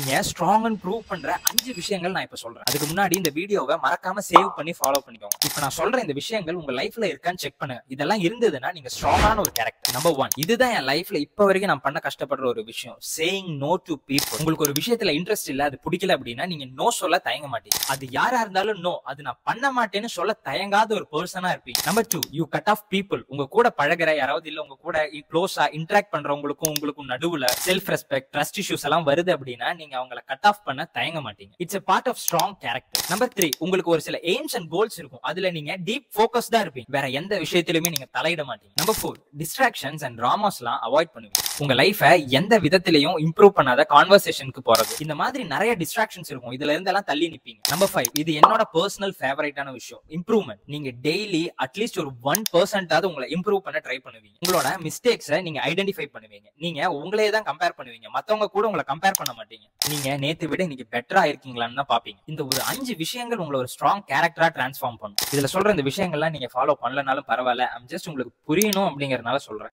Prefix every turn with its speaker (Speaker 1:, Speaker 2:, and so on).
Speaker 1: நீங்க strong and prove பண்ற அஞ்சு விஷயங்கள் நான் இப்ப சொல்றேன் அதுக்கு முன்னாடி இந்த வீடியோவை மறக்காம சேவ் பண்ணி ஃபாலோ பண்ணிக்கோங்க இப்ப நான் சொல்ற இந்த விஷயங்கள் உங்க லைஃப்ல இருக்கான்னு செக் பண்ணு இதெல்லாம் இருந்ததுன்னா நீங்க ஸ்ட்ராங்கான ஒரு கேரக்டர் நம்பர் ஒன் இதுதான் என் லைஃப்ல இப்ப வரைக்கும் நான் பண்ண கஷ்டப்படுற ஒரு விஷயம் சேயிங் நோ டு பீப்புள் உங்களுக்கு ஒரு விஷயத்துல இன்ட்ரெஸ்ட் இல்ல அது பிடிக்கல அப்படின்னா நீங்க நோ சொல்ல தயங்க மாட்டீங்க அது யாரா இருந்தாலும் நோ அது நான் பண்ண மாட்டேன்னு சொல்ல தயங்காத ஒரு பர்சனா இருப்பீங்க number two you cut off people உங்க கூட பழகுற யாராவது இல்ல உங்க கூட க்ளோஸா இன்டராக்ட் பண்றவங்களுக்கும் உங்களுக்கும் நடுவுல செல்ஃப் ரெஸ்பெக்ட் ட்ரஸ்ட் இஷ்யூஸ் எல்லாம் வருது அப்படின்னா நீங்க அவங்கள கட் ஆஃப் பண்ண தயங்க மாட்டீங்க it's a part of strong character number three உங்களுக்கு ஒரு சில எய்ம்ஸ் அண்ட் கோல்ஸ் இருக்கும் அதுல நீங்க டீப் ஃபோக்கஸ் தான் இருப்பீங்க வேற எந்த விஷயத்திலுமே நீங்க தலையிட மாட்டீங்க நம்பர் ஃபோர் டிஸ்ட்ராக்ஷன்ஸ் அண்ட் ட்ராமாஸ்லாம் அவாய்ட் பண்ணுவீங்க உங்க லைஃபை எந்த விதத்திலையும் இம்ப்ரூவ் பண்ணாத கான்வர்சேஷனுக்கு போறது இந்த மாதிரி நிறைய டிஸ்ட்ராக்ஷன்ஸ் இருக்கும் இதுல இருந்தெல்லாம் தள்ளி நிப்பீங்க நம்பர் ஃபைவ் இது என்னோட பர்சனல் ஃபேவரட்டான விஷயம் இம்ப்ரூவ்மெண்ட் நீங்க டெய்லி அட்லீஸ்ட் ஒரு ஒன் பர்சன்டாவது உங்களை இம்ப்ரூவ் பண்ண ட்ரை பண்ணுவீங்க உங்களோட மிஸ்டேக்ஸை நீங்க ஐடென்டிஃபை பண்ணுவீங்க நீங்க உங்களையே தான் கம்பேர் பண்ணுவீங்க மத்தவங்க கூட உங்களை கம்பேர் பண்ண மாட்டீங்க நீங்க நேத்து விட இன்னைக்கு பெட்டரா இருக்கீங்களான்னு தான் பாப்பீங்க இந்த ஒரு அஞ்சு விஷயங்கள் உங்களை ஒரு ஸ்ட்ராங் கேரக்டரா டிரான்ஸ்ஃபார்ம் பண்ணும் இதுல சொல்ற இந்த விஷயங்கள்லாம் நீங்க ஃபாலோ பண்ணலனாலும் பரவாயில்ல ஐம் ஜஸ்ட் உங்களுக்கு புரியணும் அப்படிங்கறதுனால சொல்றேன்